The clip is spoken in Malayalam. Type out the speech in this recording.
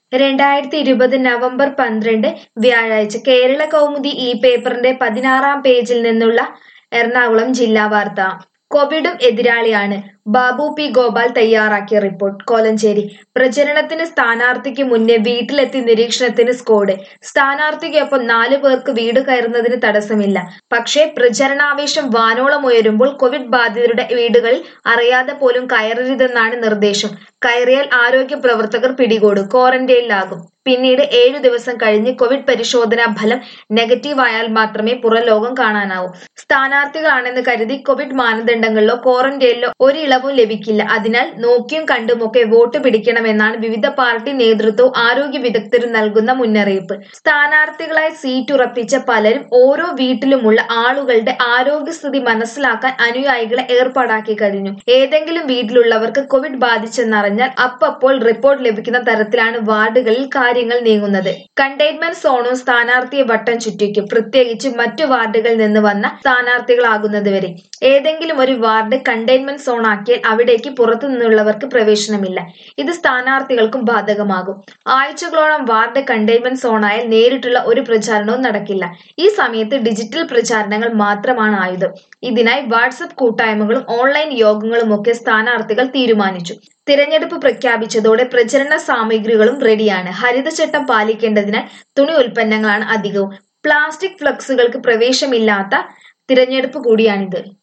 രണ്ടായിരത്തി ഇരുപത് നവംബർ പന്ത്രണ്ട് വ്യാഴാഴ്ച കേരള കൗമുദി ഈ പേപ്പറിന്റെ പതിനാറാം പേജിൽ നിന്നുള്ള എറണാകുളം ജില്ലാ വാർത്ത കോവിഡും എതിരാളിയാണ് ബാബു പി ഗോപാൽ തയ്യാറാക്കിയ റിപ്പോർട്ട് കോലഞ്ചേരി പ്രചരണത്തിന് സ്ഥാനാർത്ഥിക്ക് മുന്നേ വീട്ടിലെത്തി നിരീക്ഷണത്തിന് സ്ക്വാഡ് സ്ഥാനാർത്ഥിക്കൊപ്പം നാലു പേർക്ക് വീട് കയറുന്നതിന് തടസ്സമില്ല പക്ഷേ പ്രചരണാവേശം വാനോളം ഉയരുമ്പോൾ കോവിഡ് ബാധിതരുടെ വീടുകളിൽ അറിയാതെ പോലും കയറരുതെന്നാണ് നിർദ്ദേശം കയറിയാൽ ആരോഗ്യ പ്രവർത്തകർ പിടികൂടും ക്വാറന്റൈനിലാകും പിന്നീട് ഏഴു ദിവസം കഴിഞ്ഞ് കോവിഡ് പരിശോധനാ ഫലം നെഗറ്റീവ് ആയാൽ മാത്രമേ പുറംലോകം കാണാനാവൂ സ്ഥാനാർത്ഥികളാണെന്ന് കരുതി കോവിഡ് മാനദണ്ഡങ്ങളിലോ ക്വാറന്റൈനിലോ ഒരു ഇളവും ലഭിക്കില്ല അതിനാൽ നോക്കിയും കണ്ടുമൊക്കെ വോട്ട് പിടിക്കണമെന്നാണ് വിവിധ പാർട്ടി നേതൃത്വവും ആരോഗ്യ വിദഗ്ധരും നൽകുന്ന മുന്നറിയിപ്പ് സ്ഥാനാർത്ഥികളായി സീറ്റ് ഉറപ്പിച്ച പലരും ഓരോ വീട്ടിലുമുള്ള ആളുകളുടെ ആരോഗ്യസ്ഥിതി മനസ്സിലാക്കാൻ അനുയായികളെ ഏർപ്പാടാക്കി കഴിഞ്ഞു ഏതെങ്കിലും വീട്ടിലുള്ളവർക്ക് കോവിഡ് ബാധിച്ചെന്നറിഞ്ഞാൽ അപ്പപ്പോൾ റിപ്പോർട്ട് ലഭിക്കുന്ന തരത്തിലാണ് വാർഡുകളിൽ കാര്യങ്ങൾ നീങ്ങുന്നത് കണ്ടെയ്ൻമെന്റ് സോണും സ്ഥാനാർത്ഥിയെ വട്ടം ചുറ്റിക്കും പ്രത്യേകിച്ച് മറ്റു വാർഡുകളിൽ നിന്ന് വന്ന സ്ഥാനാർത്ഥികളാകുന്നതുവരെ ഏതെങ്കിലും ഒരു വാർഡ് കണ്ടെയ്ൻമെന്റ് സോൺ ആക്കിയാൽ അവിടേക്ക് പുറത്തു നിന്നുള്ളവർക്ക് പ്രവേശനമില്ല ഇത് സ്ഥാനാർത്ഥികൾക്കും ബാധകമാകും ആഴ്ചകളോളം വാർഡ് കണ്ടെയ്ൻമെന്റ് സോണായാൽ നേരിട്ടുള്ള ഒരു പ്രചാരണവും നടക്കില്ല ഈ സമയത്ത് ഡിജിറ്റൽ പ്രചാരണങ്ങൾ മാത്രമാണ് ആയുധം ഇതിനായി വാട്സപ്പ് കൂട്ടായ്മകളും ഓൺലൈൻ യോഗങ്ങളുമൊക്കെ സ്ഥാനാർത്ഥികൾ തീരുമാനിച്ചു തിരഞ്ഞെടുപ്പ് പ്രഖ്യാപിച്ചതോടെ പ്രചരണ സാമഗ്രികളും റെഡിയാണ് ഹരിതചട്ടം പാലിക്കേണ്ടതിനാൽ തുണി ഉൽപ്പന്നങ്ങളാണ് അധികവും പ്ലാസ്റ്റിക് ഫ്ലക്സുകൾക്ക് പ്രവേശമില്ലാത്ത തിരഞ്ഞെടുപ്പ് കൂടിയാണിത്